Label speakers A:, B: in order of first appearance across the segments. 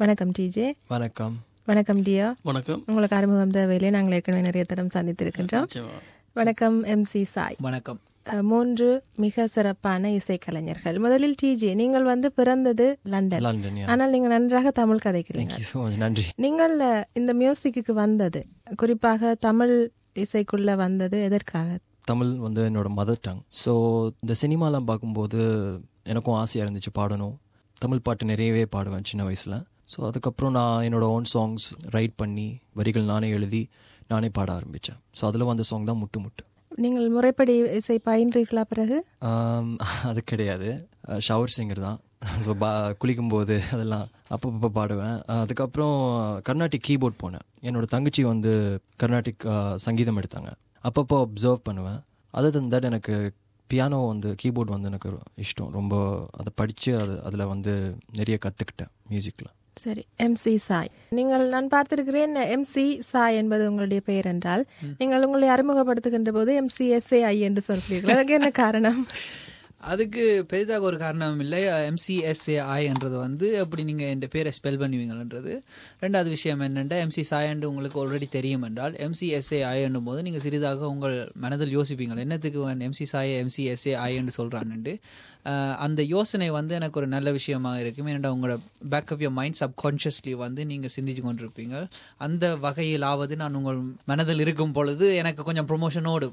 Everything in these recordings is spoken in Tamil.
A: வணக்கம் டிஜே
B: வணக்கம்
A: வணக்கம் டியா
C: வணக்கம்
A: உங்களுக்கு அறிமுகம் தேவையில்லை நாங்கள் ஏற்கனவே நிறைய தரம் சந்தித்திருக்கின்றோம்
C: நிச்சயமா.
A: வணக்கம் எம்சி சாய்
D: வணக்கம்
A: அஹ், மூன்று மிக சிறப்பான இசைக்கலைஞர்கள் முதலில் டிஜே நீங்கள் வந்து பிறந்தது லண்டன்
B: லண்டன்
A: ஆனால் நீங்கள் நன்றாக தமிழ் கதைக்கிறீங்க
B: தேங்க்யூ ஸோ மச் நன்றி
A: நீங்கள் அஹ், இந்த மியூசிக்கு வந்தது குறிப்பாக தமிழ் இசைக்குள்ள வந்தது எதற்காக
B: தமிழ் வந்து என்னோட மதர் டங் ஸோ இந்த சினிமாலாம் பார்க்கும்போது எனக்கும் ஆசையாக இருந்துச்சு பாடணும் தமிழ் பாட்டு நிறையவே பாடுவேன் சின்ன வயசில் ஸோ அதுக்கப்புறம் நான் என்னோட ஓன் சாங்ஸ் ரைட் பண்ணி வரிகள் நானே எழுதி நானே பாட ஆரம்பித்தேன் ஸோ அதில் வந்த சாங் தான் முட்டு முட்டு
A: நீங்கள் முறைப்படி இசை பயின்றீர்களா பிறகு
B: ஆம், அது கிடையாது ஷவர் சிங்கர் தான் ஸோ பா குளிக்கும்போது அதெல்லாம் அப்பப்போ பாடுவேன் அதுக்கப்புறம் கர்நாடிக் கீபோர்ட் போனேன் என்னோட தங்கச்சி வந்து கர்நாடிக் ஆ, சங்கீதம் எடுத்தாங்க அப்பப்போ அப்சர்வ் பண்ணுவேன் அதர் தன் தட் எனக்கு பியானோ வந்து கீபோர்ட் வந்து எனக்கு இஷ்டம் ரொம்ப அதை படித்து அது அதில் வந்து நிறைய கற்றுக்கிட்டேன் மியூசிக்கில்
A: சரி எம்சி சாய் நீங்கள் நான் பார்த்திருக்கிறேன் எம்சி சாய் என்பது உங்களுடைய பெயர் என்றால் நீங்கள் உங்களை அறிமுகப்படுத்துகின்ற போது எம்சி எஸ்ஏ என்று சொல்கிறீர்கள் அதுக்கு என்ன காரணம்
D: அதுக்கு பெரிதாக ஒரு காரணம் இல்லை எம்சிஎஸ்ஏஐன்றது வந்து அப்படி நீங்கள் என் பேரை ஸ்பெல் பண்ணுவீங்கன்றது ரெண்டாவது விஷயம் என்னென்னா எம்சி சாயன்று உங்களுக்கு ஆல்ரெடி தெரியும் என்றால் எம்சிஎஸ்ஏஐ என்னும் போது நீங்கள் சிறிதாக உங்கள் மனதில் யோசிப்பீங்க என்னத்துக்கு எம்சி சாய எம்சிஎஸ்ஏஐ என்று சொல்கிறான்ட்டு அந்த யோசனை வந்து எனக்கு ஒரு நல்ல விஷயமாக இருக்கும் ஏன்னா உங்களோட back of your mind subconsciously வந்து நீங்கள் சிந்திச்சு கொண்டிருப்பீங்க அந்த வகையிலாவது நான் உங்கள் மனதில் இருக்கும் பொழுது எனக்கு கொஞ்சம் ப்ரொமோஷனோடு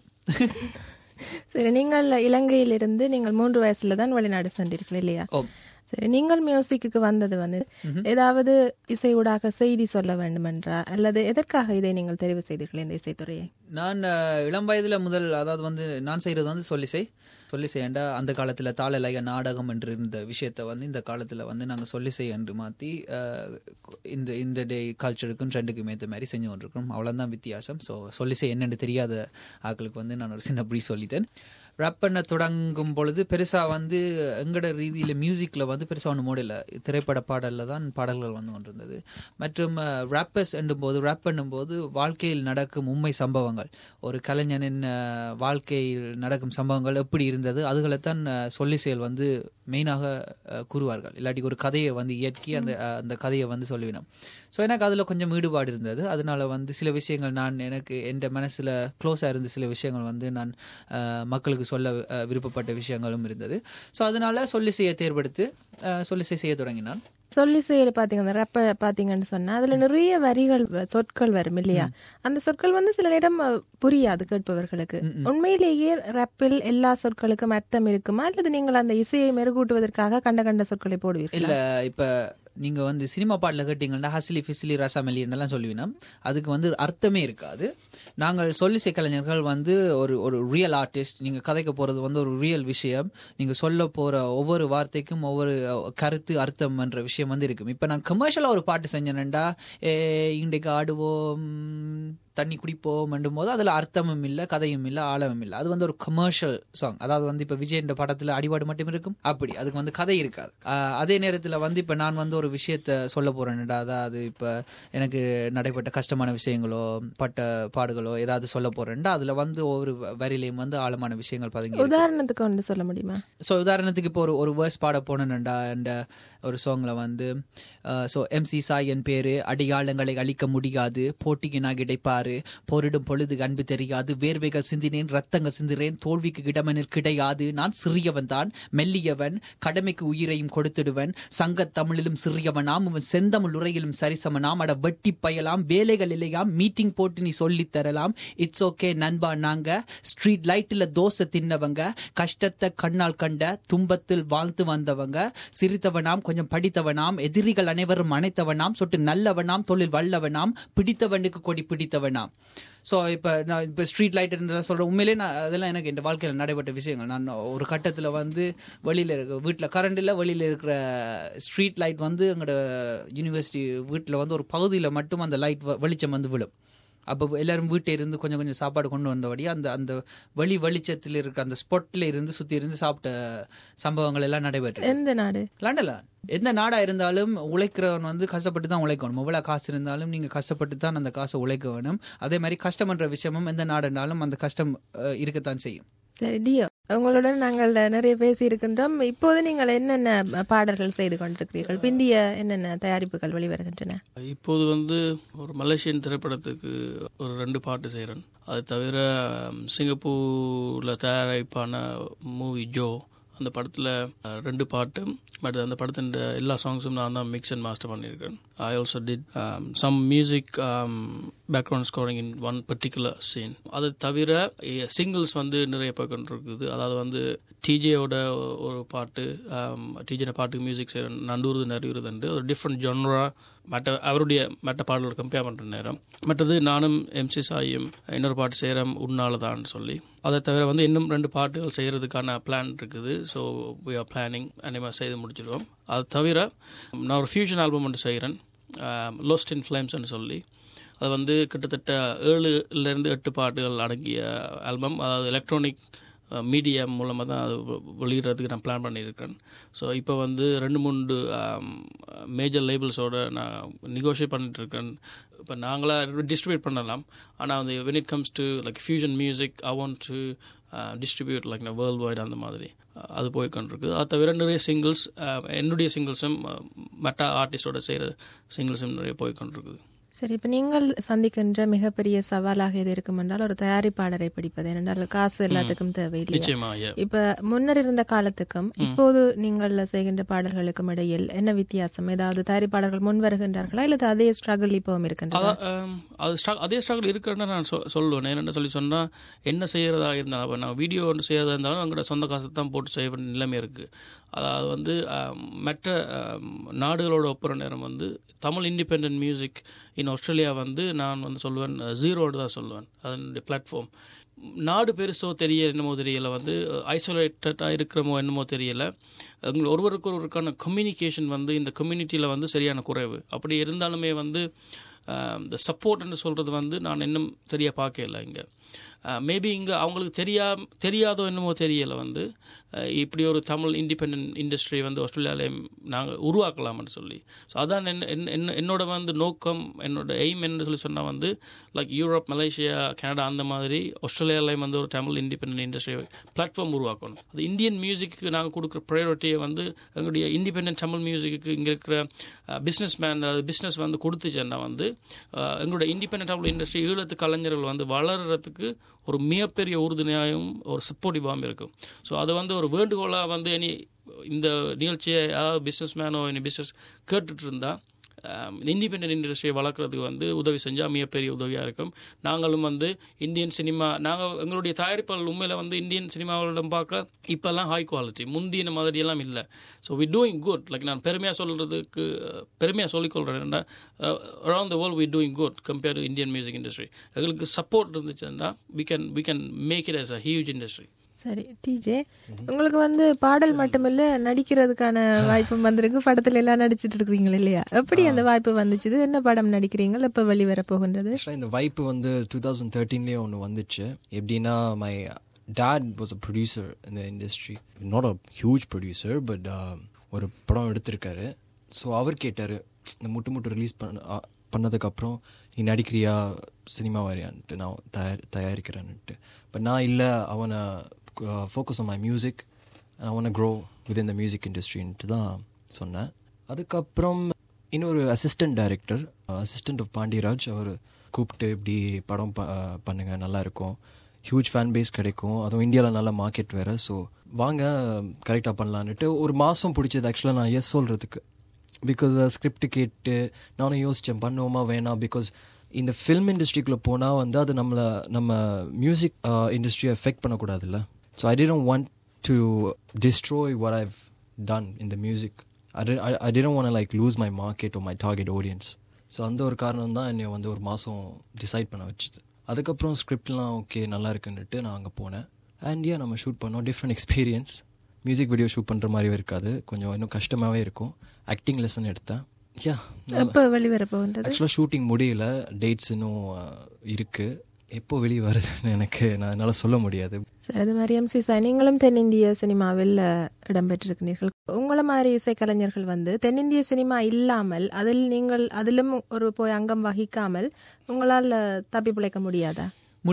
A: சரி நீங்கள் இலங்கையிலிருந்து நீங்கள் மூன்று வயசுல தான் வெளிநாடு சென்றீர்கள் இல்லையா
D: ஓ
A: சரி நீங்கள் மியூசிக்கு வந்தது வந்து ஏதாவது இசை ஊடாக செய்தி சொல்ல வேண்டும் என்றா அல்லது எதற்காக இதை நீங்கள் தெரிவு செய்தீர்கள் இந்த இசைத்துறையை
D: நான் அஹ், இளம் வயதில் முதல் அதாவது வந்து நான் செய்கிறது வந்து சொல்லிசை சொல்லிசை ஏண்டா அந்த காலத்தில் தாளலய நாடகம் என்று இருந்த விஷயத்தை வந்து இந்த காலத்தில் வந்து நாங்கள் சொல்லிசை என்று மாற்றி இந்த இந்த டே கல்ச்சருக்கும் ட்ரெண்டுக்கும் ஏற்ற மாதிரி செஞ்சு கொண்டிருக்கிறோம் அவ்வளோதான் வித்தியாசம் ஸோ சொல்லிசை என்னென்னு தெரியாத ஆட்களுக்கு வந்து நான் ஒரு சின்ன ப்ரீ சொல்லிட்டேன் ரேப் பண்ண தொடங்கும் பொழுது பெருசாக வந்து எங்களோட ரீதியில் மியூசிக்கில் வந்து பெருசாக ஒன்று மூடல திரைப்பட பாடலில் தான் பாடல்கள் வந்து கொண்டிருந்தது மற்றும் ரேப்பர்ஸ் போது ரேப் பண்ணும்போது வாழ்க்கையில் நடக்கும் உண்மை சம்பவங்கள் ஒரு கலைஞனின் அஹ், வாழ்க்கையில் நடக்கும் சம்பவங்கள் எப்படி இருந்தது அதுகளைத்தான் அஹ், சொல்லி செயல் வந்து மெயினாக அஹ், கூறுவார்கள் இல்லாட்டி ஒரு கதையை வந்து இயக்கி அந்த அஹ், அந்த கதையை வந்து சொல்லுவினோம் ஸோ எனக்கு அதில் கொஞ்சம் ஈடுபாடு இருந்தது அதனால வந்து சில விஷயங்கள் நான் எனக்கு என் மனசில் க்ளோஸாக இருந்த சில விஷயங்கள் வந்து நான் அஹ், மக்களுக்கு சொல்ல அஹ், விருப்பப்பட்ட விஷயங்களும் இருந்தது ஸோ அதனால சொல்லி செய்ய தேர்வெடுத்து அஹ், சொல்லி செய்ய தொடங்கினான்
A: சொல்லிசையில பாத்தீங்கன்னா ரப்ப பாத்தீங்கன்னு சொன்னா அதுல நிறைய வரிகள் வ- சொற்கள் வரும் இல்லையா அந்த சொற்கள் வந்து சில நேரம் அஹ், புரியாது கேட்பவர்களுக்கு உண்மையிலேயே ரப்பில் எல்லா சொற்களுக்கும் அர்த்தம் இருக்குமா அல்லது நீங்கள் அந்த இசையை மெருகூட்டுவதற்காக கண்ட கண்ட சொற்களை போடுவீர்கள்
D: இல்ல இப்ப நீங்க வந்து சினிமா பாட்டில் கேட்டீங்கன்னா ஹசிலி ஃபிசிலி ரசமலி என்னெல்லாம் சொல்லுவீங்கன்னா அதுக்கு வந்து அர்த்தமே இருக்காது நாங்கள் சொல்லிசை கலைஞர்கள் வந்து ஒரு ஒரு ரியல் ஆர்டிஸ்ட் நீங்க கதைக்க போறது வந்து ஒரு ரியல் விஷயம் நீங்க சொல்ல போற ஒவ்வொரு வார்த்தைக்கும் ஒவ்வொரு அஹ், கருத்து அர்த்தம் என்ற விஷயம் வந்து இருக்கும் இப்ப நான் கமர்ஷியலா ஒரு பாட்டு செஞ்சேன்டா ஏ இன்றைக்கு ஆடுவோம் தண்ணி குடிப்போம் போது அதுல அர்த்தமும் இல்ல கதையும் இல்ல ஆழமும் இல்ல அது வந்து ஒரு கமர்ஷியல் சாங் அதாவது வந்து இப்ப விஜய் என்ற படத்துல அடிபாடு மட்டும் இருக்கும் அப்படி அதுக்கு வந்து கதை இருக்காது ஆஹ் அதே நேரத்துல வந்து இப்ப நான் வந்து ஒரு விஷயத்த சொல்ல போறேன்டா அதாவது இப்ப எனக்கு நடைபெற்ற கஷ்டமான விஷயங்களோ பட்ட பாடுகளோ ஏதாவது சொல்ல போறேன்டா அதுல வந்து ஒவ்வொரு வரியிலையும் வந்து ஆழமான விஷயங்கள் பதுங்கி இருக்கு.
A: உதாரணத்துக்கு ஒன்று சொல்ல முடியுமா
D: ஸோ உதாரணத்துக்கு இப்போ ஒரு ஒரு வேர்ஸ் பாட போனேன்டா அந்த ஒரு சாங்ல வந்து ஸோ எம்சி சாய் என் பேரு அடியாளங்களை அழிக்க முடியாது போட்டிக்கு நான் கிடைப்பாரு போரிடும் பொழுது அன்பு தெரியாது வேர்வைகள் சிந்தினேன் ரத்தங்கள் சிந்துறேன் தோல்விக்கு இடமெனில் கிடையாது நான் சிறியவன் தான் மெல்லியவன் கடமைக்கு உயிரையும் கொடுத்துடுவன் சங்கத் தமிழிலும் சிறியவனாம் அவன் செந்தமிழ் உரையிலும் சரிசமனாம் அட வெட்டி பயலாம் வேலைகள் இல்லையாம் மீட்டிங் போட்டு நீ சொல்லித் தரலாம் இட்ஸ் ஓகே நண்பா நாங்க ஸ்ட்ரீட் லைட்ல தோசை தின்னவங்க கஷ்டத்தை கண்ணால் கண்ட துன்பத்தில் வாழ்ந்து வந்தவங்க சிரித்தவனாம் கொஞ்சம் படித்தவனாம் எதிரிகள் அனைவரும் அணைத்தவனாம் சொட்டு நல்லவனாம் தொழில் வல்லவனாம் பிடித்தவனுக்கு கொடி பிடித்தவனாம் ஸோ இப்போ நான் இப்போ ஸ்ட்ரீட் லைட் சொல்கிறேன் உண்மையிலே நான் அதெல்லாம் எனக்கு என் வாழ்க்கையில் நடைபெற்ற விஷயங்கள் நான் ஒரு கட்டத்தில் வந்து வெளியில் இருக்க வீட்டில் கரண்ட் இல்லை வெளியில் இருக்கிற ஸ்ட்ரீட் லைட் வந்து எங்களோட யூனிவர்சிட்டி வீட்டில் வந்து ஒரு பகுதியில் மட்டும் அந்த லைட் வெளிச்சம் வந்து விழும் அப்போ எல்லாரும் வீட்டை இருந்து கொஞ்சம் கொஞ்சம் சாப்பாடு கொண்டு வந்தபடி அந்த அந்த வெளி வெளிச்சத்தில் இருக்கிற அந்த ஸ்பாட்ல இருந்து சுற்றி இருந்து சாப்பிட்ட சம்பவங்கள் எல்லாம் நடைபெற்று
A: எந்த நாடு
D: லண்டன்ல எந்த நாடா இருந்தாலும் உழைக்கிறவன் வந்து கஷ்டப்பட்டு தான் உழைக்கணும் எவ்வளவு காசு இருந்தாலும் நீங்க கஷ்டப்பட்டு தான் அந்த காசை உழைக்க வேணும் அதே மாதிரி கஷ்டம்ன்ற விஷயமும் எந்த நாடுனாலும் அந்த கஷ்டம் அஹ், இருக்கத்தான் செய்யும்
A: சரி டியோ உங்களுடன் நாங்கள் நிறைய பேசி இருக்கின்றோம் இப்போது நீங்கள் என்னென்ன பாடல்கள் செய்து கொண்டிருக்கிறீர்கள் பிந்திய என்னென்ன தயாரிப்புகள் வெளிவருகின்றன
C: இப்போது வந்து ஒரு மலேசியன் திரைப்படத்துக்கு ஒரு ரெண்டு பாட்டு செய்கிறேன் அது தவிர ம், சிங்கப்பூரில் தயாரிப்பான மூவி ஜோ அந்த படத்தில் ரெண்டு பாட்டு பட் அந்த படத்தின் எல்லா சாங்ஸும் நான் தான் மிக்ஸ் அண்ட் மாஸ்டர் பண்ணியிருக்கேன் I also did some music background scoring in one particular scene அது தவிர சிங்கிள்ஸ் வந்து நிறைய போய்கிட்டு இருக்குது அதாவது வந்து டிஜேயோட ஒரு பாட்டு டிஜே பாட்டுக்கு மியூசிக் செய்கிற நண்டூருது நிறையுறதுண்டு ஒரு டிஃப்ரெண்ட் ஜொன்ரா மற்ற அவருடைய மற்ற பாடலோட கம்பேர் பண்ணுற நேரம் மற்றது நானும் எம்சி சாயும் இன்னொரு பாட்டு செய்கிறோம் உன்னால தான் சொல்லி அதை தவிர வந்து இன்னும் ரெண்டு பாட்டுகள் செய்கிறதுக்கான பிளான் இருக்குது ஸோ வி ஆர் பிளானிங் அனிமா செய்து முடிச்சிடுவோம் அது தவிர நான் ஒரு ஃபியூஷன் ஆல்பம் ஒன்று செய்கிறேன் லோஸ்ட் இன் ஃப்ளேம்ஸ்னு சொல்லி அது வந்து கிட்டத்தட்ட ஏழுலேருந்து எட்டு பாட்டுகள் அடங்கிய ஆல்பம் அதாவது எலக்ட்ரானிக் மீடியா மூலமாக தான் அது வெ- வெளியிடுறதுக்கு நான் பிளான் பண்ணியிருக்கேன் ஸோ இப்போ வந்து ரெண்டு மூணு மேஜர் லேபிள்ஸோட நான் நெகோஷியேட் பண்ணிட்டு இருக்கேன் இப்போ நாங்களாக டிஸ்ட்ரிபியூட் பண்ணலாம் ஆனால் வந்து when it comes to like fusion music I want to distribute like world wide அந்த மாதிரி அஹ், அது போய்க்கொண்டிருக்கு அது தவிர நிறைய சிங்கிள்ஸ் என்னுடைய சிங்கிள்ஸும் மற்ற ஆர்டிஸ்டோட செய்கிற சிங்கிள்ஸும் நிறைய போய்க்கொண்டிருக்குது
A: சரி இப்ப நீங்கள் சந்திக்கின்ற மிகப்பெரிய சவாலாக எது இருக்கும் என்றால் ஒரு தயாரிப்பாளரை பிடிப்பது ஏனென்றால் காசு எல்லாத்துக்கும் தேவையில்லை
C: நிச்சயமா yeah.
A: இப்ப முன்னர் இருந்த காலத்துக்கும் இப்போது நீங்கள் செய்கின்ற பாடல்களுக்கும் இடையில் என்ன வித்தியாசம் ஏதாவது தயாரிப்பாளர்கள் முன் வருகின்றார்களா இல்லது அதே ஸ்ட்ரகிள் இப்பவும் இருக்கின்றதா
C: அதான், ஆம், அது ஸ்ட்ரக் அதே ஸ்ட்ரகிள் இருக்குன்னு நான் சொ சொல்லுவேன் என்னென்ன சொல்லி சொன்னால் என்ன செய்கிறதா இருந்தாலும் அப்போ நான் வீடியோ ஒன்று செய்யறதா இருந்தாலும் எங்களோட சொந்த காசை தான் போட்டு செய்ய வேண்டிய நிலைமை இருக்குது அதாவது வந்து ஆம், மற்ற ஆம், நாடுகளோட ஒப்புற நேரம் வந்து Tamil independent music in Australia வந்து நான் வந்து சொல்லுவேன் ஜீரோடு தான் சொல்லுவேன் அதனுடைய பிளாட்ஃபார்ம் நாடு பெருசோ தெரிய என்னமோ தெரியல வந்து ஐசோலேட்டடாக இருக்கிறமோ என்னமோ தெரியல எங்கள் ஒருவருக்கு ஒருவருக்கான கம்யூனிகேஷன் வந்து இந்த கம்யூனிட்டியில் வந்து சரியான குறைவு அப்படி இருந்தாலுமே வந்து ஆஹ், இந்த சப்போர்ட்னு சொல்கிறது வந்து நான் இன்னும் சரியாக பார்க்கல இங்கே மேபி இங்கே அவங்களுக்கு தெரியா தெரியாதோ என்னமோ தெரியல வந்து ஆஹ், இப்படி ஒரு தமிழ் இண்டிபெண்ட் இண்டஸ்ட்ரி வந்து ஆஸ்திரேலியாவிலே நாங்கள் உருவாக்கலாம்னு சொல்லி ஸோ அதான் என்ன என்ன- என்ன என்னோட வந்து நோக்கம் என்னோட எய்ம் என்ன சொல்லி சொன்னால் வந்து லைக் யூரோப் மலேசியா கனடா அந்த மாதிரி ஆஸ்திரேலியாவிலையும் வந்து ஒரு தமிழ் இண்டிபெண்ட் இண்டஸ்ட்ரி பிளாட்ஃபார்ம் உருவாக்கணும் அது இந்தியன் மியூசிக்கு நாங்கள் கொடுக்குற ப்ரையாரிட்டியை வந்து எங்களுடைய இண்டிபெண்ட் தமிழ் மியூசிக்கு இங்கே இருக்கிற பிஸ்னஸ் மேன் அதாவது பிஸ்னஸ் வந்து கொடுத்துச்சேன்னா வந்து அஹ், எங்களுடைய இண்டிபெண்ட் தமிழ் இண்டஸ்ட்ரி ஈழத்து கலைஞர்கள் வந்து வளர்கிறதுக்கு ஒரு மிகப்பெரிய உறுதுணையாகவும் ஒரு சப்போர்ட்டிவாகவும் இருக்கும் ஸோ அது வந்து ஒரு வேண்டுகோளாக வந்து இனி இந்த நிகழ்ச்சியை யாராவது பிஸ்னஸ் மேனோ இனி பிஸ்னஸ் கேட்டுட்டு இருந்தா இண்டிபெண்ட் இண்டஸ்ட்ரியை வளர்க்குறதுக்கு வந்து உதவி செஞ்சால் மிகப்பெரிய உதவியாக இருக்கும் நாங்களும் வந்து இந்தியன் சினிமா நாங்கள் எங்களுடைய தயாரிப்பாளர் உண்மையில் வந்து இந்தியன் சினிமாவிடம் பார்க்க இப்போல்லாம் ஹை குவாலிட்டி முந்தின மாதிரியெல்லாம் இல்லை so we doing good like நான் பெருமையாக சொல்கிறதுக்கு பெருமையாக சொல்லிக்கொள்கிறேன் around the world we doing good compare to Indian music industry எங்களுக்கு சப்போர்ட் இருந்துச்சுன்னா we can we can make it as a huge industry
A: சரி டிஜே உங்களுக்கு வந்து பாடல் மட்டுமில்ல நடிக்கிறதுக்கான வாய்ப்பும் வந்திருக்கு படத்துல எல்லாம் நடிச்சிட்டு இருக்கிறீங்க இல்லையா எப்படி அந்த வாய்ப்பு வந்துச்சு என்ன படம் நடிக்கிறீங்க எப்ப வெளிவர போகின்றது
B: ஆக்சுவலாக இந்த வாய்ப்பு வந்து டூ தௌசண்ட் தேர்ட்டீன்லேயே ஒன்று வந்துச்சு எப்படின்னா my dad was a producer இந்த industry not a huge producer but ஒரு படம் எடுத்திருக்காரு ஸோ அவர் கேட்டார் இந்த முட்டு முட்டு ரிலீஸ் பண்ண அ, பண்ணதுக்கப்புறம் நீ நடிக்கிறியா சினிமா வரையான்ட்டு நான் தயார் தயாரிக்கிறேன்ட்டு பட் நான் இல்லை அவனை focus on my music I want grow with இந்த மியூசிக் இண்டஸ்ட்ரின்ட்டு தான் சொன்னேன் அதுக்கப்புறம் இன்னொரு assistant director assistant of Pandiraj அவர் கூப்பிட்டு இப்படி படம் ப பண்ணுங்க நல்லா இருக்கும் ஹியூஜ் ஃபேன் பேஸ் கிடைக்கும் அதுவும் இந்தியாவில் நல்ல மார்க்கெட் வேறு ஸோ வாங்க கரெக்டாக பண்ணலான்னுட்டு ஒரு மாதம் பிடிச்சது ஆக்சுவலாக நான் எஸ் சொல்கிறதுக்கு பிகாஸ் ஸ்கிரிப்ட் கேட்டு நானும் யோசித்தேன் பண்ணுவோமா வேணாம் பிகாஸ் இந்த ஃபில்ம் இண்டஸ்ட்ரிக்குள்ளே போனால் வந்து அது நம்மளை நம்ம மியூசிக் இண்டஸ்ட்ரியை எஃபெக்ட் பண்ணக்கூடாதுல்ல so I didn't want to destroy what I've done in the music. I didn't, I, I didn't want to like lose my market or my target audience. So அந்த ஒரு காரணம் தான் என்னை வந்து ஒரு மாதம் டிசைட் பண்ண வச்சுது அதுக்கப்புறம் ஸ்கிரிப்ட்லாம் ஓகே நல்லா இருக்குன்னுட்டு நான் அங்கே போனேன் அண்ட் ஏன் நம்ம ஷூட் பண்ணோம் different experience music video shoot பண்ணுற மாதிரி இருக்காது கொஞ்சம் இன்னும் கஷ்டமாகவே இருக்கும் ஆக்டிங் லெசன் எடுத்தேன் யா
A: எப்ப வெளிவர போகின்றது
B: ஆக்சுவலாக ஷூட்டிங் முடியல டேட்ஸ் இன்னும் அஹ், இருக்கு எப்போ வெளியே வருதுன்னு எனக்கு நான் என்னால் சொல்ல முடியாது
A: சரி அது மாதிரி எம்சி சார் நீங்களும் தென்னிந்திய சினிமாவில் அஹ், இடம்பெற்றிருக்கிறீர்கள் உங்களை மாதிரி இசைக்கலைஞர்கள் வந்து தென்னிந்திய சினிமா இல்லாமல் அதில் நீங்கள் அதிலும் ஒரு போய் அங்கம் வகிக்காமல் உங்களால் அஹ், தப்பி பிழைக்க முடியாதா
D: முடியும்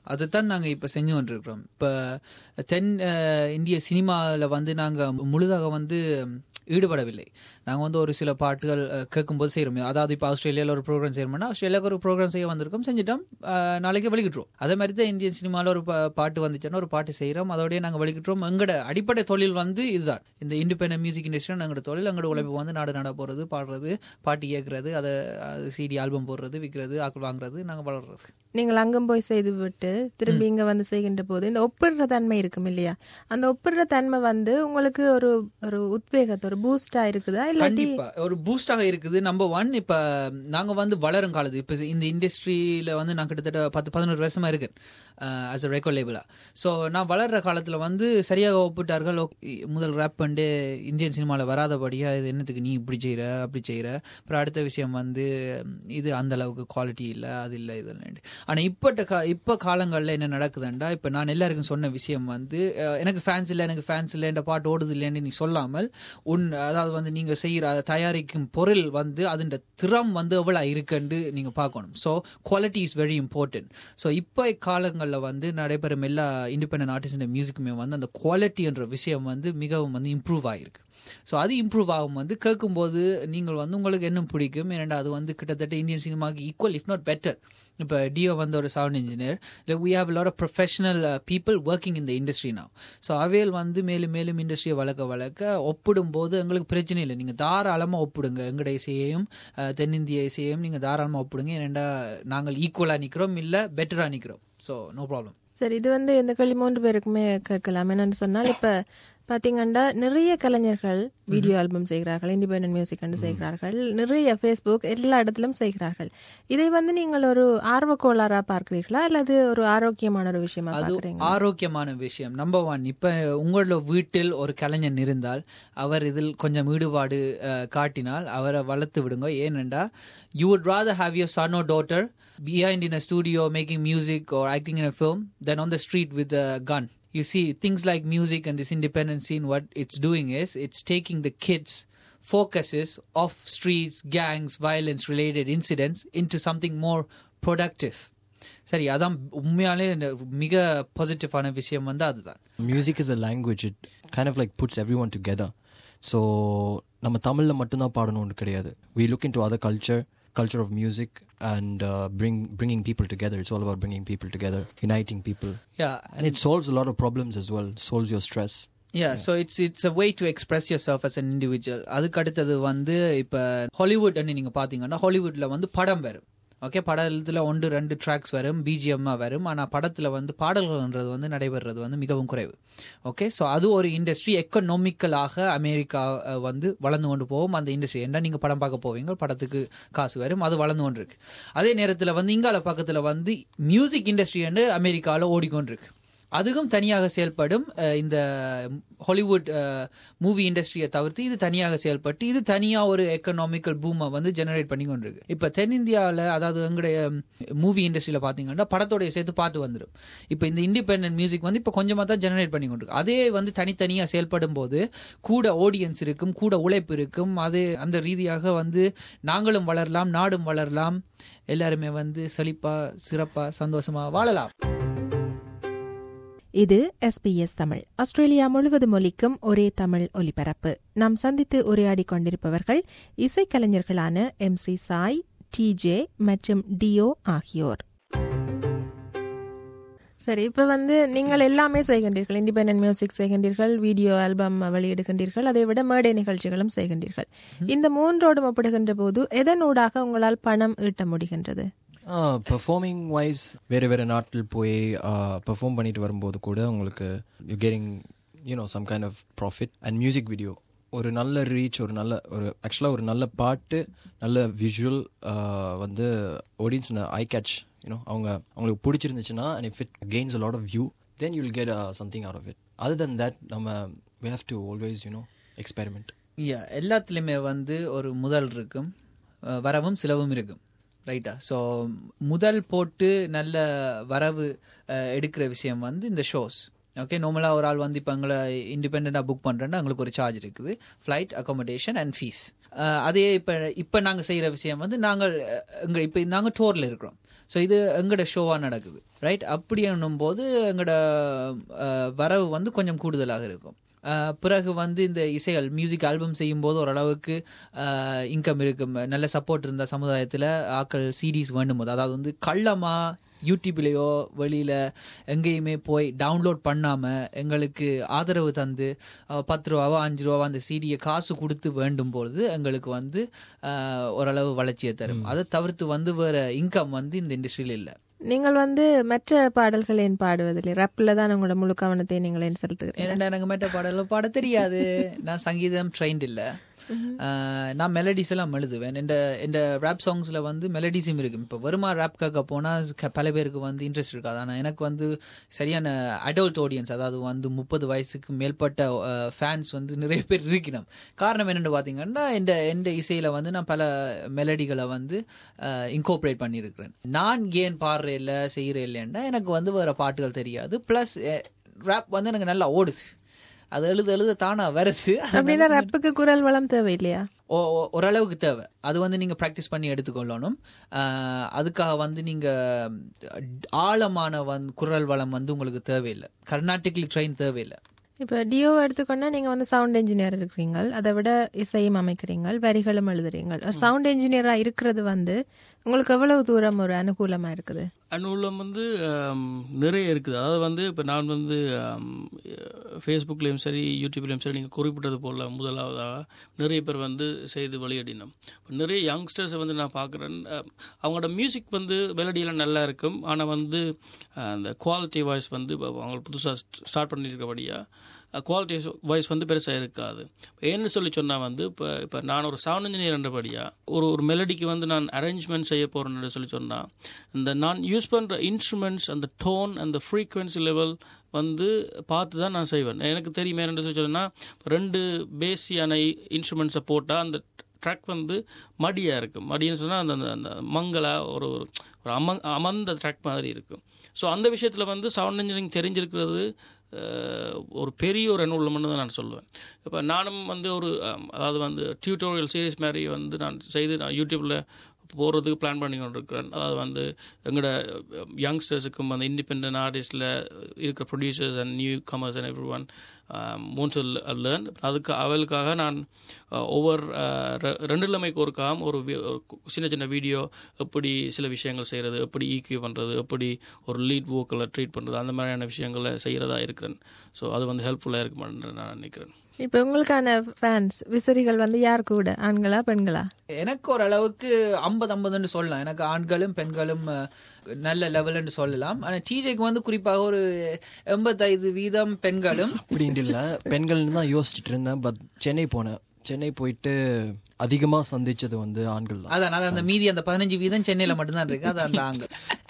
D: அதைத்தான் நாங்கள் இப்போ செஞ்சு கொண்டிருக்கிறோம் இப்போ தென் அஹ், இந்திய சினிமாவில் வந்து நாங்கள் முழுதாக வந்து ஈடுபடவில்லை நாங்கள் வந்து ஒரு சில பாட்டுகள் அஹ், கேட்கும்போது செய்கிறோம் அதாவது இப்போ ஆஸ்திரேலியாவில் ஒரு ப்ரோக்ராம் செய்யணும்னா ஆஸ்திரேலியாவுக்கு ஒரு ப்ரோக்ராம் செய்ய வந்திருக்கோம் செஞ்சிட்டோம் அஹ், நாளைக்கு வெளியிட்டுருவோம் அதே மாதிரி தான் இந்தியன் சினிமாவில் ஒரு பா- பாட்டு வந்துச்சுன்னா ஒரு பாட்டு செய்கிறோம் அதோடய நாங்கள் வெளியிட்டுறோம் எங்களோட அடிப்படை தொழில் வந்து இதுதான் இந்த இண்டிபெண்டன்ட் மியூசிக் இண்டஸ்ட்ரி எங்களோட தொழில் எங்களோட உழைப்பு வந்து நாடு நாடா போகிறது பாடுறது பாட்டு இயக்குறது அதை சிடி ஆல்பம் போடுறது விற்கிறது ஆக்கள் வாங்குறது நாங்கள் வளர்றது
A: நீங்கள் அங்கும் போய் செய்து விட்டு திரும்பி இங்க வந்து செய்கின்ற போது இந்த ஒப்பிடுற தன்மை இருக்கும் இல்லையா அந்த ஒப்பிடுற தன்மை வந்து உங்களுக்கு ஒரு ஒரு உத்வேகத்தை ஒரு பூஸ்டா இருக்குதா இல்லாட்டி
D: கண்டிப்பா ஒரு பூஸ்டாக இருக்குது நம்பர் ஒன் இப்ப நாங்க வந்து வளரும் காலத்து இப்ப இந்த இண்டஸ்ட்ரியில வந்து நான் கிட்டத்தட்ட பத்து பதினோரு வருஷமா இருக்கேன் ஆஸ் அ ரெக்கார்ட் லேபிளா ஸோ நான் வளர்ற காலத்துல வந்து சரியாக ஒப்பிட்டார்கள் ஓ- முதல் ரேப் பண்ணி இந்தியன் சினிமாவில் வராதபடியா இது என்னத்துக்கு நீ இப்படி செய்யற அப்படி செய்யற அப்புறம் அடுத்த விஷயம் வந்து இது அந்த அளவுக்கு குவாலிட்டி இல்லை அது இல்லை இது இல்லைன்ட்டு ஆனா இப்பட்ட கா இப்போ காலங்களில் என்ன நடக்குதுண்டா இப்போ நான் எல்லாருக்கும் சொன்ன விஷயம் வந்து அஹ், எனக்கு ஃபேன்ஸ் இல்லை எனக்கு ஃபேன்ஸ் இல்லை இந்த பாட்டு ஓடுது இல்லைன்னு நீ சொல்லாமல் உன் அதாவது வந்து நீங்க செய்யற அதை தயாரிக்கும் பொருள் வந்து அதன் திறம் வந்து எவ்வளவு இருக்குன்னு நீங்க பார்க்கணும் so quality is very important so இப்போ காலங்களில் வந்து நடைபெறும் எல்லா இண்டிபெண்டன்ட் ஆர்டிஸ்ட் மியூசிக்குமே வந்து அந்த குவாலிட்டின்ற விஷயம் வந்து மிகவும் வந்து இம்ப்ரூவ் ஆகிருக்கு ஸோ அது இம்ப்ரூவ் ஆகும் வந்து கேட்கும்போது நீங்கள் வந்து உங்களுக்கு என்ன பிடிக்கும் ஏன்னா அது வந்து கிட்டத்தட்ட இந்தியன் சினிமாக்கு ஈக்குவல் இஃப் நாட் பெட்டர் இப்போ டிஓ வந்து ஒரு சவுண்ட் இன்ஜினியர் இல்லை we have lot of professional people working in the industry now so அவையில் வந்து மேலும் மேலும் இண்டஸ்ட்ரியை வளர்க்க வளர்க்க ஒப்பிடும்போது எங்களுக்கு பிரச்சனை இல்லை நீங்கள் தாராளமாக ஒப்பிடுங்க எங்களோட இசையையும் அஹ், தென்னிந்திய இசையையும் நீங்கள் தாராளமாக ஒப்பிடுங்க ஏனெண்டா நாங்கள் ஈக்குவலாக நிற்கிறோம் இல்லை பெட்டராக நிற்கிறோம் ஸோ நோ ப்ராப்ளம்
A: சரி இது வந்து இந்த கேள்வி மூன்று பேருக்குமே கேட்கலாம் என்னன்னு சொன்னால் இப்ப பாத்தீங்கன்னா நிறைய கலைஞர்கள் வீடியோ ஆல்பம் செய்கிறார்கள் இண்டிபெண்டன்ட் மியூசிக் என்று செய்கிறார்கள் நிறைய ஃபேஸ்புக் எல்லா இடத்திலும் செய்கிறார்கள் இதை வந்து நீங்கள் ஒரு ஆர்வ கோளாறா பார்க்கிறீர்களா அல்லது ஒரு ஆரோக்கியமான ஒரு விஷயமா
D: அது
A: பார்க்கறீங்க
D: ஆரோக்கியமான விஷயம் நம்பர் ஒன் இப்ப உங்களோட வீட்டில் ஒரு கலைஞன் இருந்தால் அவர் இதில் கொஞ்சம் ஈடுபாடு அஹ், காட்டினால் அவரை வளர்த்து விடுங்க ஏனென்றா you would rather have your son or daughter behind in a studio making music or acting in a film than on the street with a gun you see things like music and this independent scene what it's doing is it's taking the kids focuses off streets gangs violence related incidents into something more productive சரி அதான் உண்மையாலே இந்த மிக பாசிட்டிவான விஷயம் வந்து அதுதான்
B: music is a language it kind of like puts every one together so நம்ம தமிழில் மட்டும்தான் பாடணும்னு கிடையாது we look in to other culture culture of music and uh, bring bringing people together it's all about bringing people together uniting people
D: yeah
B: and it solves a lot of problems as well solves your stress
D: yeah so it's it's a way to express yourself as an individual அதுக்கு அடுத்தது வந்து இப்ப ஹாலிவுட் நீங்க பாத்தீங்கன்னா ஹாலிவுட்ல வந்து படம் வரும் ஓகே படத்துல ஒன்று ரெண்டு ட்ராக்ஸ் வரும் பிஜிஎம்மா வரும் ஆனா படத்துல வந்து பாடல்கள்ன்றது வந்து நடைபெறுறது வந்து மிகவும் குறைவு ஓகே ஸோ அது ஒரு இண்டஸ்ட்ரி எக்கனாமிக்கலாக அமெரிக்கா அஹ், வந்து வளர்ந்து கொண்டு போகும் அந்த இண்டஸ்ட்ரி ஏன்னா நீங்க படம் பார்க்க போவீங்க படத்துக்கு காசு வரும் அது வளர்ந்து கொண்டு இருக்கு அதே நேரத்துல வந்து இங்கால பக்கத்துல வந்து மியூசிக் இண்டஸ்ட்ரி வந்து அமெரிக்காவில் ஓடிக்கொண்டிருக்கு அதுவும் தனியாக செயல்படும் அஹ், இந்த ஹாலிவுட் மூவி இண்டஸ்ட்ரியை தவிர்த்து இது தனியாக செயல்பட்டு இது தனியாக ஒரு எக்கனாமிக்கல் பூமை வந்து ஜெனரேட் பண்ணி கொண்டிருக்கு இப்போ தென்னிந்தியாவில் அதாவது எங்களுடைய மூவி இண்டஸ்ட்ரியில் பார்த்தீங்கன்னா படத்தோடைய சேர்த்து பாட்டு வந்துடும் இப்போ இந்த இண்டிபெண்டன்ட் மியூசிக் வந்து இப்போ கொஞ்சமாக தான் ஜெனரேட் பண்ணி கொண்டிருக்கு அதே வந்து தனித்தனியாக செயல்படும் போது கூட ஆடியன்ஸ் இருக்கும் கூட உழைப்பு இருக்கும் அது அந்த ரீதியாக வந்து நாங்களும் வளரலாம் நாடும் வளரலாம் எல்லாருமே வந்து செழிப்பா சிறப்பா சந்தோஷமா வாழலாம்
A: இது எஸ்பிஎஸ் தமிழ் ஆஸ்திரேலியா முழுவதும் ஒலிக்கும் ஒரே தமிழ் ஒலிபரப்பு நாம் சந்தித்து உரையாடிக் கொண்டிருப்பவர்கள் இசைக்கலைஞர்களான எம் சி சாய் டிஜே மற்றும் டியோ ஆகியோர் சரி இப்ப வந்து நீங்கள் எல்லாமே செய்கின்றீர்கள் இண்டிபெண்டன்ட் மியூசிக் செய்கின்றீர்கள் வீடியோ ஆல்பம் வெளியிடுகின்றீர்கள் அதை விட மேடை நிகழ்ச்சிகளும் செய்கின்றீர்கள் இந்த மூன்றோடும் ஒப்பிடுகின்ற போது எதனூடாக உங்களால் பணம் ஈட்ட முடிகின்றது
B: பெர்ஃபார்மிங் வைஸ் வேறு வேறு நாட்டில் போய் பெர்ஃபார்ம் பண்ணிட்டு வரும்போது கூட உங்களுக்கு you getting you know some kind of profit and music video ஒரு நல்ல ரீச் ஒரு நல்ல ஒரு ஆக்சுவலாக ஒரு நல்ல பாட்டு நல்ல விஷுவல் வந்து ஆடியன்ஸ் ஐ கேட்ச் யூனோ அவங்க அவங்களுக்கு பிடிச்சிருந்துச்சுன்னா and if it gains a lot of view then you'll get something out of it other than that நம்ம we have to always you know experiment
D: yeah எல்லாத்துலேயுமே வந்து ஒரு முதல் இருக்கும் அஹ் வரவும் செலவும் இருக்கும் ரைட்டா ஸோ முதல் போட்டு நல்ல வரவு அஹ், எடுக்கிற விஷயம் வந்து இந்த ஷோஸ் ஓகே நார்மலாக ஒரு ஆள் வந்து இப்போ எங்களை இண்டிபெண்ட்டாக புக் பண்ணுறேன்னா எங்களுக்கு ஒரு சார்ஜ் இருக்குது ஃப்ளைட் அக்காமடேஷன் அண்ட் ஃபீஸ் அதே இப்போ இப்போ நாங்கள் செய்கிற விஷயம் வந்து நாங்கள் எங்கள் இப்போ நாங்கள் டோரில் இருக்கிறோம் ஸோ இது எங்களோட ஷோவாக நடக்குது ரைட் அப்படி போது எங்களோட அஹ், வரவு வந்து கொஞ்சம் கூடுதலாக இருக்கும் அஹ், பிறகு வந்து இந்த இசைகள் மியூசிக் ஆல்பம் செய்யும்போது ஓரளவுக்கு இன்கம் இருக்கும் நல்ல சப்போர்ட் இருந்த சமுதாயத்தில் ஆக்கள் சிடிஸ் வேண்டும் போது அதாவது வந்து கள்ளமாக யூடியூப்லேயோ வெளியில் எங்கேயுமே போய் டவுன்லோட் பண்ணாமல் எங்களுக்கு ஆதரவு தந்து அஹ், பத்து ரூபாவோ அஞ்சு ரூபாவோ அந்த சிடியை காசு கொடுத்து வேண்டும் பொழுது எங்களுக்கு வந்து அஹ், ஓரளவு வளர்ச்சியை தரும் அதை தவிர்த்து வந்து வேறு இன்கம் வந்து இந்த இண்டஸ்ட்ரியில் இல்லை
A: நீங்கள் வந்து மற்ற பாடல்கள் ஏன் பாடுவதில்லை ரப்பில் தான் உங்களோட முழு கவனத்தை நீங்கள் ஏன் செலுத்துகிறீங்க
D: ஏன்னா எனக்கு மேட்ட பாடல பாட தெரியாது நான் சங்கீதம் ட்ரெயின்ட் இல்லை நான் மெலடிஸ் எல்லாம் எழுதுவேன் இந்த இந்த ரேப் சாங்ஸ்ல வந்து மெலடிஸும் இருக்கு இப்போ வருமா ரேப் கேட்க போனால் பல பேருக்கு வந்து இன்ட்ரெஸ்ட் இருக்காது ஆனால் எனக்கு வந்து சரியான அடல்ட் ஆடியன்ஸ் அதாவது வந்து முப்பது வயசுக்கு மேற்பட்ட ஃபேன்ஸ் வந்து நிறைய பேர் இருக்கணும் காரணம் என்னென்னு பார்த்தீங்கன்னா இந்த இந்த இசையில வந்து நான் பல மெலடிகளை வந்து இன்கோப்ரேட் பண்ணியிருக்கிறேன் நான் ஏன் பாடுறேன் இல்லை செய்கிறேன் இல்லைன்னா எனக்கு வந்து வேற பாட்டுகள் தெரியாது ப்ளஸ் ரேப் வந்து எனக்கு நல்லா ஓடுச்சு அது எழுத எழுத தானா வருது
A: அப்படின்னா ரப்புக்கு குரல் வளம் தேவை இல்லையா
D: ஓ- ஓ- ஓரளவுக்கு தேவை அது வந்து நீங்கள் ப்ராக்டிஸ் பண்ணி எடுத்துக்கொள்ளணும் ஆஹ் அதுக்காக வந்து நீங்கள் ஆழமான வந் குரல் வளம் வந்து உங்களுக்கு தேவையில்லை கர்நாடிக்லி ட்ரெயின் தேவையில்லை
A: இப்போ டியோ எடுத்துக்கொண்டா நீங்க வந்து சவுண்ட் இன்ஜினியர் இருக்கிறீங்க அதை விட இசையும் அமைக்கிறீங்க வரிகளும் எழுதுறீங்க ஒரு சவுண்ட் இன்ஜினியரா இருக்கிறது வந்து உங்களுக்கு எவ்வளவு தூரம் ஒரு அனுகூலமா இருக்குது
C: அனுகூலம் வந்து ஆம், நிறைய இருக்குது அதாவது வந்து இப்போ நான் வந்து ஃபேஸ்புக்லேயும் சரி யூடியூப்லேயும் சரி நீங்கள் குறிப்பிட்டது போல் முதலாவதாக நிறைய பேர் வந்து செய்து வெளியிடினோம் இப்போ நிறைய யங்ஸ்டர்ஸை வந்து நான் பார்க்குறேன் அவங்களோட மியூசிக் வந்து மெலடியெல்லாம் நல்லா இருக்கும் ஆனால் வந்து அஹ், அந்த குவாலிட்டி வாய்ஸ் வந்து இப்போ அவங்க புதுசாக ஸ்டார்ட் பண்ணியிருக்கபடியாக குவாலிட்டி வாய்ஸ் வந்து பெருசாக இருக்காது ஏன்னு சொல்லி சொன்னால் வந்து இப்போ இப்போ நான் ஒரு சவுண்ட் இன்ஜினியர் என்றபடியாக ஒரு ஒரு மெலடிக்கு வந்து நான் அரேஞ்ச்மெண்ட் செய்ய போகிறேன்னு சொல்லி சொன்னால் இந்த நான் யூஸ் பண்ணுற இன்ஸ்ட்ருமெண்ட்ஸ் அந்த டோன் அந்த ஃப்ரீக்குவென்சி லெவல் வந்து பார்த்து தான் நான் செய்வேன் எனக்கு தெரியுமே என்ன சொல்லி சொன்னால் ரெண்டு பேசியான இன்ஸ்ட்ருமெண்ட்ஸை போட்டால் அந்த ட்ராக் வந்து மடியாக இருக்கும் மடின்னு சொன்னால் அந்த அந்த- அந்த மங்களா ஒரு ஒரு ஒரு அம அமர்ந்த ட்ராக் மாதிரி இருக்கும் ஸோ அந்த விஷயத்தில் வந்து சவுண்ட் இன்ஜினியரிங் தெரிஞ்சிருக்கிறது அஹ், ஒரு பெரிய ஒரு எண்ணம் தான் நான் சொல்லுவேன் இப்போ நானும் வந்து ஒரு அம், அதாவது வந்து டியூட்டோரியல் சீரிஸ் மாதிரி வந்து நான் செய்து நான் யூடியூப்பில் போகிறதுக்கு பிளான் பண்ணி கொண்டிருக்கிறேன் அதாவது வந்து எங்களோட யங்ஸ்டர்ஸுக்கும் அந்த இண்டிபெண்ட் ஆர்டிஸ்டில் இருக்கிற producers and new commerce and every one moon learn அதுக்கு அவளுக்காக நான் அஹ், ஒவ்வொரு அஹ், ரெ- ரெண்டு இளமைக்கு ஒருக்காம் ஒரு வி- ஒரு கு- சின்ன சின்ன வீடியோ எப்படி சில விஷயங்கள் செய்கிறது எப்படி ஈக்யூ பண்ணுறது எப்படி ஒரு லீட் வோக்கலை ட்ரீட் பண்ணுறது அந்த மாதிரியான விஷயங்களை செய்கிறதா இருக்கிறேன் ஸோ அது வந்து ஹெல்ப்ஃபுல்லாக இருக்குமான்னு நான் நினைக்கிறேன்
A: இப்போ உங்களுக்கான ஃபேன்ஸ் விசிறிகள் வந்து யார் கூட ஆண்களா பெண்களா
D: எனக்கு ஓரளவுக்கு ஐம்பது ஐம்பதுன்னு சொல்லலாம் எனக்கு ஆண்களும் பெண்களும் அஹ், நல்ல லெவல்னு சொல்லலாம் ஆனால் டிஜேக்கு வந்து குறிப்பாக ஒரு எண்பத்தைந்து வீதம் பெண்களும்
B: அப்படின்ட்டு இல்லை பெண்கள்னு தான் யோசிச்சுட்டு இருந்தேன் பட் சென்னை போனேன் சென்னை போயிட்டு அதிகமாக சந்திச்சது வந்து ஆண்கள் தான்
D: அதான் அதான் அந்த மீதி அந்த பதினஞ்சு வீதம் சென்னையில் மட்டும்தான் இருக்கு அது அந்த ஆண்கள்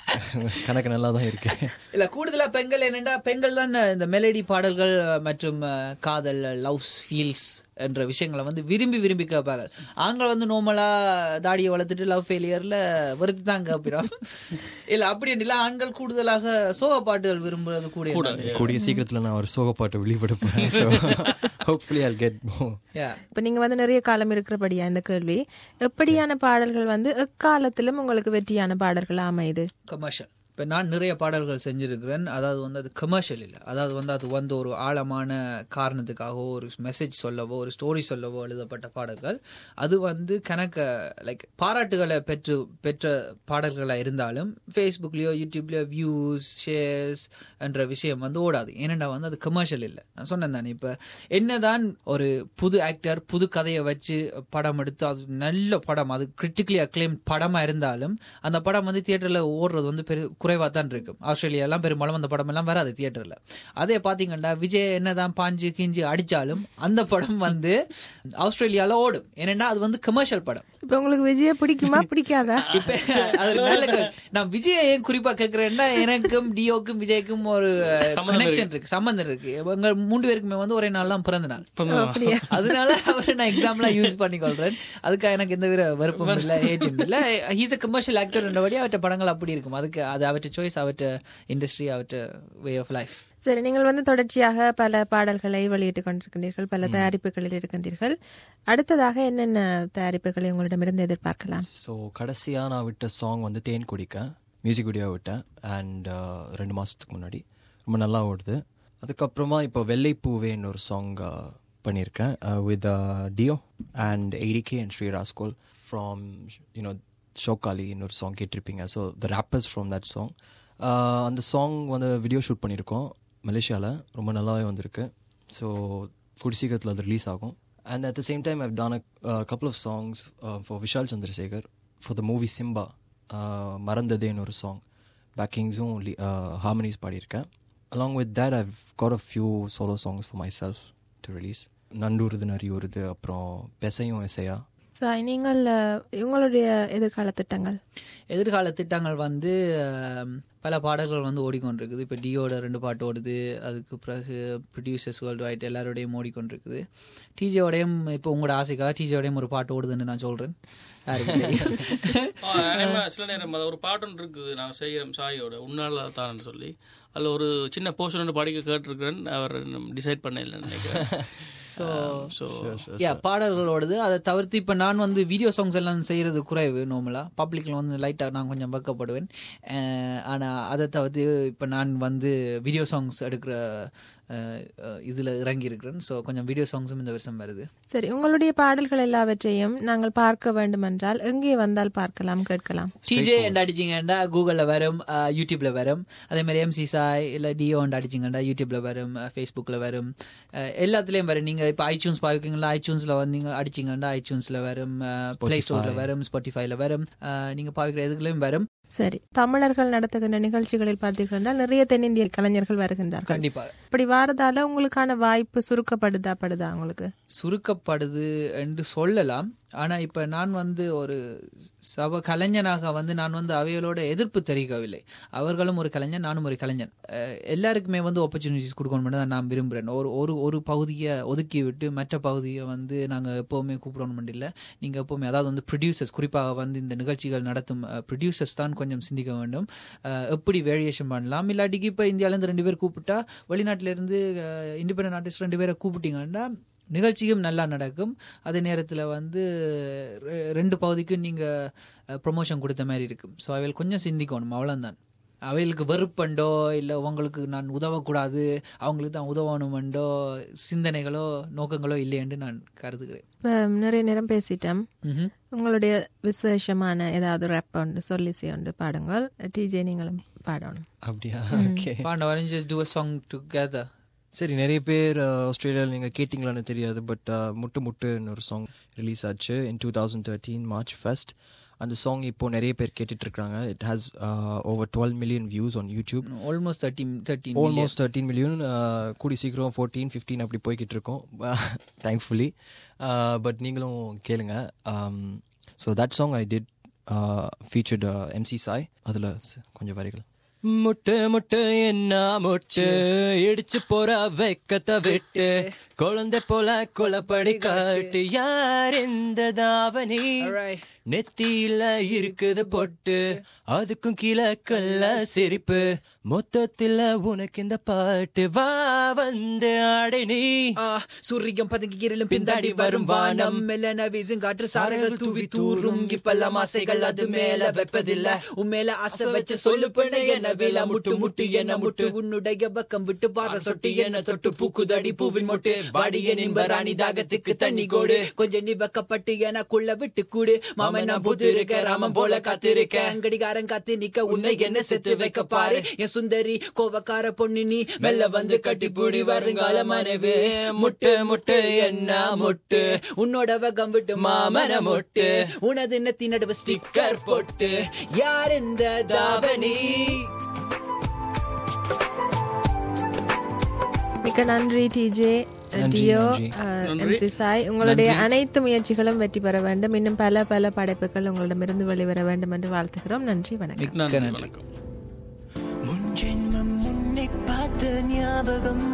B: கணக்கு நல்லா தான் இருக்கு
D: இல்ல கூடுதலா பெண்கள் என்னன்னா பெண்கள் தான் இந்த மெலடி பாடல்கள் மற்றும் அஹ், காதல் லவ்ஸ் ஃபீல்ஸ் என்ற விஷயங்களை வந்து விரும்பி விரும்பி கேட்பாங்க ஆண்கள் வந்து நார்மலா தாடியை வளர்த்துட்டு லவ் ஃபெயிலியர்ல வருத்தி தான் கேட்பிறோம் இல்ல அப்படி இல்ல ஆண்கள் கூடுதலாக சோக பாட்டுகள் விரும்புறது கூட என்னன்னு.
B: கூடிய சீக்கிரத்தில் நான் ஒரு சோகப்பாட்டை வெளியிட போகிறேன் so hopefully I'll get
D: Yeah.
A: இப்போ நீங்க வந்து நிறைய காலம் இருக்கிறபடியா இந்த கேள்வி எப்படியான பாடல்கள் வந்து எக்காலத்திலும் உங்களுக்கு வெற்றியான பாடல்கள் அமையுது
D: கமர்ஷியல் இப்போ நான் நிறைய பாடல்கள் செஞ்சிருக்கிறேன் அதாவது வந்து அது கமர்ஷியல் இல்லை அதாவது வந்து அது வந்து ஒரு ஆழமான காரணத்துக்காகவோ ஒரு மெசேஜ் சொல்லவோ ஒரு ஸ்டோரி சொல்லவோ எழுதப்பட்ட பாடல்கள் அது வந்து கணக்க லைக் பாராட்டுகளை பெற்று பெற்ற பாடல்களாக இருந்தாலும் ஃபேஸ்புக்லேயோ யூடியூப்லேயோ வியூஸ் ஷேர்ஸ் என்ற விஷயம் வந்து ஓடாது ஏனெண்டா வந்து அது கமர்ஷியல் இல்லை நான் சொன்னேன் தானே இப்போ என்னதான் ஒரு புது ஆக்டர் புது கதையை வச்சு படம் எடுத்து அது நல்ல படம் அது கிரிட்டிக்கலி அக்ளைம் படமாக இருந்தாலும் அந்த படம் வந்து தியேட்டரில் ஓடுறது வந்து பெரு குறைவாக தான் இருக்கும் ஆஸ்திரேலியாலாம் பெரும்பாலும் அந்த படம் எல்லாம் வராது தியேட்டரில் அதே பார்த்தீங்கன்னா விஜய் என்னதான் பாஞ்சு கிஞ்சு அடித்தாலும் அந்த படம் வந்து ஆஸ்திரேலியாவில் ஓடும் ஏனென்னா அது வந்து கமர்ஷியல் படம்
A: இப்போ உங்களுக்கு விஜய பிடிக்குமா பிடிக்காதா
D: இப்ப அது நல்ல கேள்வி. நான் விஜயை ஏன் குறிப்பா கேக்குறேன்னா எனக்கும் டியோக்கும் விஜய்க்கும் ஒரு கனெக்ஷன் இருக்கு சம்பந்தம் இருக்கு எங்க மூன்று பேருக்குமே வந்து ஒரே நாள் தான் பிறந்த நாள்
A: அப்படியா
D: அதனால அவரை நான் எக்ஸாம்பிளா யூஸ் பண்ணிக்கொள்றேன் அதுக்காக எனக்கு எந்த வித வெறுப்பும் இல்ல ஹேட்டும் இல்ல ஹீஸ் அ கமர்ஷியல் ஆக்டர் என்றபடி அவற்ற படங்கள் அப்படி இருக்கும் அதுக்கு அது அவற்ற சாய்ஸ் அவற்ற இண்டஸ்ட்ரி அவற்ற வே ஆஃப் லைஃப்
A: சரி நீங்கள் வந்து தொடர்ச்சியாக பல பாடல்களை வெளியிட்டுக் கொண்டிருக்கின்றீர்கள் பல தயாரிப்புகளில் இருக்கின்றீர்கள் அடுத்ததாக என்னென்ன தயாரிப்புகளை உங்களிடமிருந்து எதிர்பார்க்கலாம்
B: ஸோ கடைசியாக நான் விட்ட சாங் வந்து தேன் குடிக்க மியூசிக் வீடியோ விட்டேன் அண்ட் ரெண்டு மாதத்துக்கு முன்னாடி ரொம்ப நல்லா ஓடுது அதுக்கப்புறமா இப்போ வெள்ளைப்பூவேன்னு ஒரு சாங் பண்ணியிருக்கேன் வித் டியோ and ADK and Sri Rascol from you know ஷோகாலின்னு ஒரு சாங் கேட்டிருப்பீங்க so the rappers from that song அந்த சாங் வந்து வீடியோ ஷூட் பண்ணியிருக்கோம் மலேசியாவில் ரொம்ப நல்லாவே வந்திருக்கு ஸோ கூடி சீக்கிரத்தில் அது ரிலீஸ் ஆகும் and at the same time I've done a couple of songs for Vishal Chandrasekhar for the movie Simba மறந்ததேன்னு ஒரு சாங் பேக்கிங்ஸும் ஹார்மனிஸ் பாடியிருக்கேன் along with that I've got a few solo songs for my self to release நண்டூருது நரியூருது அப்புறம் பெசையும் எசையா
A: ஸோ நீங்கள் அஹ், உங்களுடைய எதிர்கால திட்டங்கள்
D: எதிர்கால திட்டங்கள் வந்து அஹ், பல பாடல்கள் வந்து ஓடிக்கொண்டிருக்குது இப்போ டியோட ரெண்டு பாட்டு ஓடுது அதுக்கு பிறகு ப்ரொடியூசர்ஸ் வேர்ல்டு வைட் எல்லாரோடையும் ஓடிக்கொண்டிருக்குது டிஜேயோடையும் இப்போ உங்களோட ஆசைக்காக டிஜேயோடையும் ஒரு பாட்டு ஓடுதுன்னு நான் சொல்கிறேன் யாருக்கு தெரியும்
C: ஆ, அதேமாதிரி சில நேரம் அது ஒரு பாட்டு ஒன்று இருக்குது நான் செய்கிறேன் சாயோட உன்னால தான் சொல்லி அதில் ஒரு சின்ன போர்ஷன் ஒன்று படிக்க கேட்டிருக்கிறேன் அவர் டிசைட் பண்ண இல்லைன்னு நினைக்கிறேன்
D: ஸோ
C: ஸோ
D: யா பாடல்களோடது அதை தவிர்த்து இப்போ நான் வந்து வீடியோ சாங்ஸ் எல்லாம் செய்கிறது குறைவு நார்மலாக பப்ளிக்கில் வந்து லைட்டாக நான் கொஞ்சம் வெக்கப்படுவேன் ஆனால் அதை தவிர்த்து இப்போ நான் வந்து வீடியோ சாங்ஸ் எடுக்கிற இதில் இறங்கி இருக்கிறேன் ஸோ கொஞ்சம் வீடியோ சாங்ஸும் இந்த வருஷம் வருது
A: சரி உங்களுடைய பாடல்கள் எல்லாவற்றையும் நாங்கள் பார்க்க வேண்டுமென்றால் எங்கே வந்தால் பார்க்கலாம் கேட்கலாம்
D: டிஜே என்று அடிச்சிங்கண்டா கூகுளில் வரும் அஹ், யூடியூப்ல வரும் அதே மாதிரி எம்சி சாய் இல்லை டிஓ என்று அடிச்சிங்கண்டா யூடியூப்ல வரும் அஹ், ஃபேஸ்புக்கில் வரும் அஹ், எல்லாத்துலேயும் வரும் நீங்கள் இப்போ ஐச்சூன்ஸ் பார்க்குறீங்களா ஐச்சூன்ஸில் வந்தீங்க அடிச்சிங்கண்டா ஐச்சூன்ஸில் வரும் ப்ளே ஸ்டோரில் வரும் ஸ்பாட்டிஃபைல வரும் நீங்கள் பார்க்குற எதுக்குலையும் வரும்
A: சரி தமிழர்கள் நடத்துகின்ற நிகழ்ச்சிகளில் பார்த்தீர்கள் என்றால் நிறைய தென்னிந்திய கலைஞர்கள் வருகின்றார்கள்
D: கண்டிப்பாக
A: இப்படி வாரதால உங்களுக்கான வாய்ப்பு சுருக்கப்படுதா படுதா உங்களுக்கு
D: சுருக்கப்படுது என்று சொல்லலாம் ஆனா இப்ப நான் வந்து ஒரு சப கலைஞனாக வந்து நான் வந்து அவைகளோட எதிர்ப்பு தெரிவிக்கவில்லை அவர்களும் ஒரு கலைஞன் நானும் ஒரு கலைஞன் அஹ் எல்லாருக்குமே வந்து ஆப்பர்ச்சுனிட்டிஸ் கொடுக்கணும் தான் நான் விரும்புகிறேன் ஒரு ஒரு ஒரு பகுதியை ஒதுக்கி விட்டு மற்ற பகுதியை வந்து நாங்கள் எப்போவுமே கூப்பிடணும் இல்லை நீங்கள் எப்போவுமே அதாவது வந்து ப்ரொடியூசர்ஸ் குறிப்பாக வந்து இந்த நிகழ்ச்சிகள் நடத்தும் ப்ரொடியூசர்ஸ் தான் கொஞ்சம் சிந்திக்க வேண்டும் அஹ் எப்படி வேரியேஷன் பண்ணலாம் இல்லாட்டிக்கு இப்போ இந்தியாவிலேருந்து ரெண்டு பேர் கூப்பிட்டா வெளிநாட்டிலேருந்து இண்டிபெண்டன்ட் ஆர்டிஸ்ட் ரெண்டு பேரை கூப்பிட்டீங்கன்னா நிகழ்ச்சியும் நல்லா நடக்கும் அதே நேரத்தில் வந்து ரெ- ரெண்டு பகுதிக்கும் நீங்கள் ப்ரொமோஷன் கொடுத்த மாதிரி இருக்கும் ஸோ அவைகள் கொஞ்சம் சிந்திக்கணும் அவ்வளோதான் அவைகளுக்கு வெறுப்பண்டோ இல்லை உங்களுக்கு நான் உதவக்கூடாது அவங்களுக்கு தான் உதவணுமெண்டோ சிந்தனைகளோ நோக்கங்களோ இல்லையென்று நான் கருதுகிறேன்
A: இப்ப நிறைய நேரம் பேசிட்டோம்
D: ம்ஹும்.
A: உங்களுடைய விசேஷமான ஏதாவது ரேப் ஒன்று சொல்லி ஒன்று பாடுங்கள் டிஜே நீங்களும் பாடணும்
B: அப்படியா ஓகே
D: பாண்ட வரேன் just do a song together
B: சரி நிறைய பேர் ஆஸ்திரேலியாவில் நீங்கள் கேட்டிங்களான்னு தெரியாது பட் முட்டு முட்டுன்னு ஒரு சாங் ரிலீஸ் ஆச்சு in two thousand thirteen March first அந்த சாங் இப்போ நிறைய பேர் கேட்டுட்டு இருக்காங்க it has over twelve million views on YouTube
D: almost thirteen thirteen
B: almost thirteen million கூடி சீக்கிரம் ஃபோர்டீன் ஃபிஃப்டீன் அப்படி போய்கிட்டு இருக்கோம் தேங்க்ஃபுல்லி பட் நீங்களும் கேளுங்க so that song I did featured MC Sai அதில் கொஞ்சம் வரிகள் முட்டு முட்டு என்ன முட்டு இடிச்சு போற வெக்கத்தை விட்டு குழந்தை போல குளப்படி காட்டு யார் இந்த தாவணி நெத்தியில இருக்குது பொட்டு அதுக்கும் கீழே கல்ல சிரிப்பு மொத்தத்துல உனக்கு இந்த பாட்டு வா வந்து ஆடு நீ
D: சூரியம் பதுங்கி இருளும்
B: பிந்தாடி வரும் வானம்.
D: மெல்லன வீசும் காற்று சாரங்கள் தூவி தூரும் இப்பெல்லாம் ஆசைகள் அது மேல வைப்பதில்ல உண்மையில ஆசை வச்ச சொல்லு பிணை என்ன வேல முட்டு முட்டு என்ன முட்டு உன்னுடைய பக்கம் விட்டு பாற சொட்டி என்ன தொட்டு பூக்குதடி பூவின் மொட்டு வாடிய நிம்பராணி தாகத்துக்கு தண்ணி கோடு கொஞ்சம் நீ வெக்கப்பட்டு எனக்குள்ள விட்டு கூடு மாமன் நான் புது இருக்க ராமன் போல காத்திருக்க அங்கடிகாரன் காத்து நிக்க உன்னை என்ன செத்து வைக்க பாரு என் சுந்தரி கோவக்கார பொண்ணு நீ மெல்ல வந்து கட்டிப்பூடி வருங்கால மனைவி முட்டு முட்டு என்ன முட்டு உன்னோட வகம் விட்டு மாமன முட்டு உனது நெத்தி நடுவு ஸ்டிக்கர் போட்டு யார் இந்த தாவணி
A: மிக்க நன்றி டிஜே
B: நன்றி,
A: டியோ
B: நன்றி.
A: எம்சி சாய் உங்களுடைய அனைத்து முயற்சிகளும் வெற்றி பெற வேண்டும் இன்னும் பல பல படைப்புகள் உங்களிடமிருந்து வெளிவர வேண்டும் என்று வாழ்த்துகிறோம் நன்றி வணக்கம்
C: நன்றி வணக்கம்
E: முன் ஜென்மம் முன்னை பார்த்த ஞாபகம்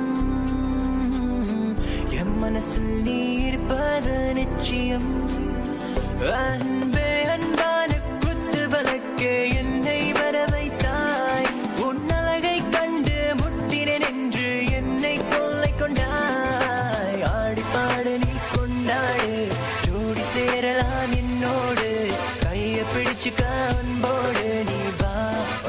E: என் மனசில் நீ இருப்பது நிச்சயம் அன்பே அன்பான குத்து வழக்கே என்னை வர வைத்தாய் உன் அழகை கண்டு முட்டினேன் என்று என்னை கொள்ளை கொண்டாய் ஆடி பாடு நீ கொண்டாடு ஜோடி சேரலாம் என்னோடு கையை பிடிச்சுக்க அன்போடு நீ வா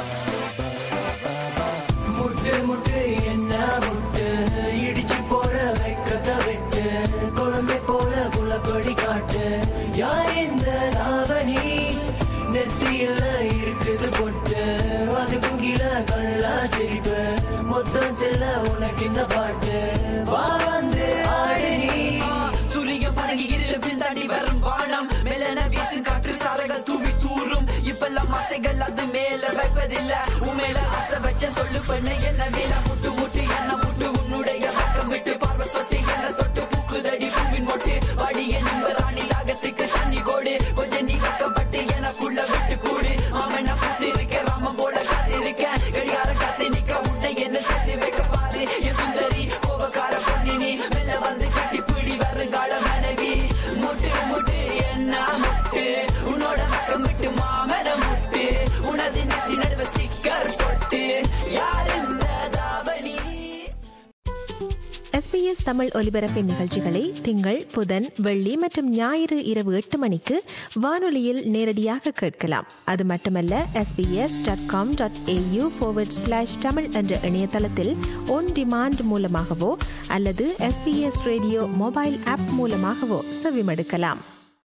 E: இந்த தாவணி நெத்தியில இருக்குது பொட்டு அதுக்கும் கீழே கல்லா சிரிப்பு மொத்தத்துல உனக்கு இந்த பாட்டு வா வந்து ஆடு நீ
F: சூரியன் பறங்கி இருள் பின்தாண்டி வரும் வானம் மேலன வீசும் காற்று சாரங்கள் தூவி தூரும் இப்பெல்லாம் ஆசைகள் அது மேல வைப்பதில்ல உமேல ஆசை வச்ச சொல்லு பண்ண என்ன மேல முட்டு முட்டு என்ன முட்டு உன்னுடைய பக்கம் விட்டு பார்வை சொட்டு என்ன தொட்டு பூக்குதடி பூவின் மொட்டு வாடிய நிம்ப ராணி ராகத்துக்கு தண்ணி கோடு கொஞ்சம் நீ வெக்கப்பட்டு எனக்குள்ள விட்டு கூடு மாமன் நான் பூத்து இருக்க ராமன் போல காத்திருக்க கடிகார காத்து நிக்க உன்னை என்ன சேர்த்து வைக்க பாரு என் சுந்தரி கோபக்கார பொண்ணு நீ மெல்ல வந்து கட்டி பிடி வருங்கால மனைவி முட்டு முட்டு என்ன முட்டு உன்னோட பக்கம் விட்டு மாமன முட்டு உனது நெத்தி நடுவ ஸ்டிக்கர் போட்டு யார் இந்த தாவணி
A: எஸ்பிஎஸ் தமிழ் ஒலிபரப்பின் நிகழ்ச்சிகளை திங்கள் புதன் வெள்ளி மற்றும் ஞாயிறு இரவு எட்டு மணிக்கு வானொலியில் நேரடியாக கேட்கலாம் அது மட்டுமல்ல SBS dot com dot AU slash Tamil என்ற இணையதளத்தில் ஒன் டிமாண்ட் மூலமாகவோ அல்லது எஸ்பிஎஸ் ரேடியோ மொபைல் ஆப் மூலமாகவோ செவிமடுக்கலாம்